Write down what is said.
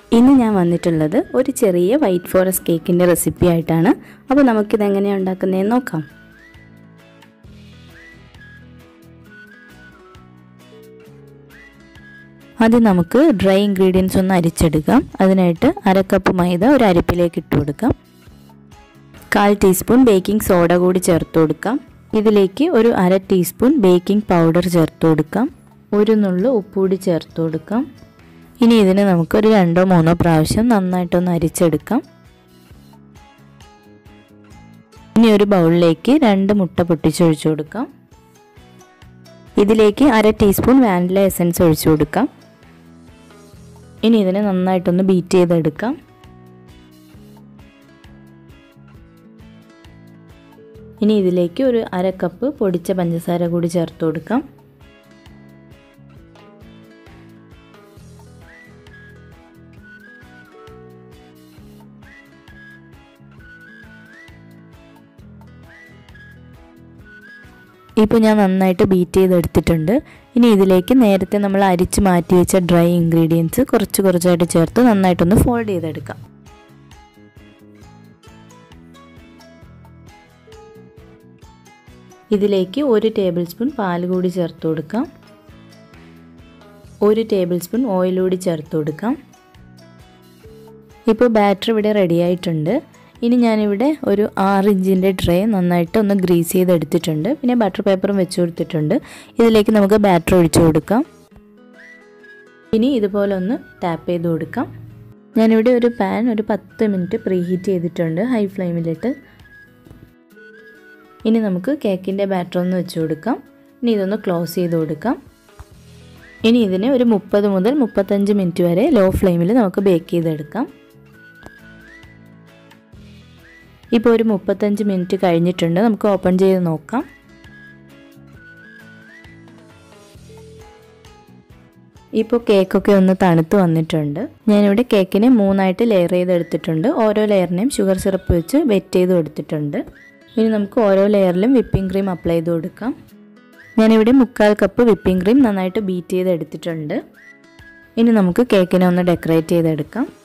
ഇന്ന് ഞാൻ വന്നിട്ടുള്ളത് ഒരു ചെറിയ വൈറ്റ് ഫോറസ്റ്റ് കേക്കിൻ്റെ റെസിപ്പി ആയിട്ടാണ് അപ്പോൾ നമുക്കിത് എങ്ങനെയാണ് ഉണ്ടാക്കുന്നതെന്ന് നോക്കാം ആദ്യം നമുക്ക് ഡ്രൈ ഇൻഗ്രീഡിയൻസ് ഒന്ന് അരിച്ചെടുക്കാം അതിനായിട്ട് അര കപ്പ് മൈദ ഒരു അരിപ്പിലേക്ക് ഇട്ട് കൊടുക്കാം കാൽ ടീസ്പൂൺ ബേക്കിംഗ് സോഡ കൂടി ചേർത്ത് കൊടുക്കാം ഇതിലേക്ക് ഒരു അര ടീസ്പൂൺ ബേക്കിംഗ് പൗഡർ ചേർത്ത് കൊടുക്കാം ഒരു നുള്ളു ഉപ്പുകൂടി ചേർത്ത് കൊടുക്കാം ഇനി ഇതിന് നമുക്കൊരു രണ്ടോ മൂന്നോ പ്രാവശ്യം നന്നായിട്ടൊന്ന് അരിച്ചെടുക്കാം ഇനി ഒരു ബൗളിലേക്ക് രണ്ട് മുട്ട പൊട്ടിച്ചൊഴിച്ചു കൊടുക്കാം ഇതിലേക്ക് അര ടീസ്പൂൺ വാനില എസൻസ് ഒഴിച്ചു കൊടുക്കാം ഇനി ഇതിനെ നന്നായിട്ടൊന്ന് ബീറ്റ് ചെയ്തെടുക്കാം ഇനി ഇതിലേക്ക് ഒരു അര കപ്പ് പൊടിച്ച പഞ്ചസാര കൂടി ചേർത്ത് കൊടുക്കാം ഇപ്പോൾ ഞാൻ നന്നായിട്ട് ബീറ്റ് ചെയ്തെടുത്തിട്ടുണ്ട് ഇനി ഇതിലേക്ക് നേരത്തെ നമ്മൾ അരിച്ച് മാറ്റി വെച്ച ഡ്രൈ ഇൻഗ്രീഡിയൻസ് കുറച്ച് കുറച്ചായിട്ട് ചേർത്ത് നന്നായിട്ടൊന്ന് ഫോൾഡ് ചെയ്തെടുക്കാം ഇതിലേക്ക് ഒരു ടേബിൾ സ്പൂൺ പാൽ കൂടി ചേർത്ത് കൊടുക്കാം ഒരു ടേബിൾ സ്പൂൺ ഓയിൽ കൂടി ചേർത്ത് കൊടുക്കാം ഇപ്പോൾ ബാറ്റർ ഇവിടെ റെഡി ആയിട്ടുണ്ട് ഇനി ഞാനിവിടെ ഒരു ആറ് ഇഞ്ചിൻ്റെ ട്രേ നന്നായിട്ട് ഒന്ന് ഗ്രീസ് ചെയ്തെടുത്തിട്ടുണ്ട് പിന്നെ ബട്ടർ പേപ്പറും വെച്ച് കൊടുത്തിട്ടുണ്ട് ഇതിലേക്ക് നമുക്ക് ബാറ്റർ ഒഴിച്ചു കൊടുക്കാം ഇനി ഇതുപോലെ ഒന്ന് ടാപ്പ് ചെയ്ത് കൊടുക്കാം ഞാനിവിടെ ഒരു പാൻ ഒരു പത്ത് മിനിറ്റ് പ്രീ ഹീറ്റ് ചെയ്തിട്ടുണ്ട് ഹൈ ഫ്ലെയിമിലിട്ട് ഇനി നമുക്ക് കേക്കിൻ്റെ ബാറ്റർ ഒന്ന് വെച്ച് കൊടുക്കാം ഇനി ഇതൊന്ന് ക്ലോസ് ചെയ്ത് കൊടുക്കാം ഇനി ഇതിനെ ഒരു മുപ്പത് മുതൽ മുപ്പത്തഞ്ച് മിനിറ്റ് വരെ ലോ ഫ്ലെയിമിൽ നമുക്ക് ബേക്ക് ചെയ്തെടുക്കാം ഇപ്പോൾ ഒരു മുപ്പത്തഞ്ച് മിനിറ്റ് കഴിഞ്ഞിട്ടുണ്ട് നമുക്ക് ഓപ്പൺ ചെയ്ത് നോക്കാം ഇപ്പോൾ കേക്കൊക്കെ ഒന്ന് തണുത്ത് വന്നിട്ടുണ്ട് ഞാനിവിടെ കേക്കിനെ മൂന്നായിട്ട് ലെയർ ചെയ്തെടുത്തിട്ടുണ്ട് ഓരോ ലെയറിനെയും ഷുഗർ സിറപ്പ് വെച്ച് വെറ്റ് ചെയ്ത് കൊടുത്തിട്ടുണ്ട് ഇനി നമുക്ക് ഓരോ ലെയറിലും വിപ്പിംഗ് ക്രീം അപ്ലൈ ചെയ്ത് കൊടുക്കാം ഞാനിവിടെ മുക്കാൽ കപ്പ് വിപ്പിംഗ് ക്രീം നന്നായിട്ട് ബീറ്റ് ചെയ്ത് എടുത്തിട്ടുണ്ട് ഇനി നമുക്ക് കേക്കിനെ ഒന്ന് ഡെക്കറേറ്റ് ചെയ്തെടുക്കാം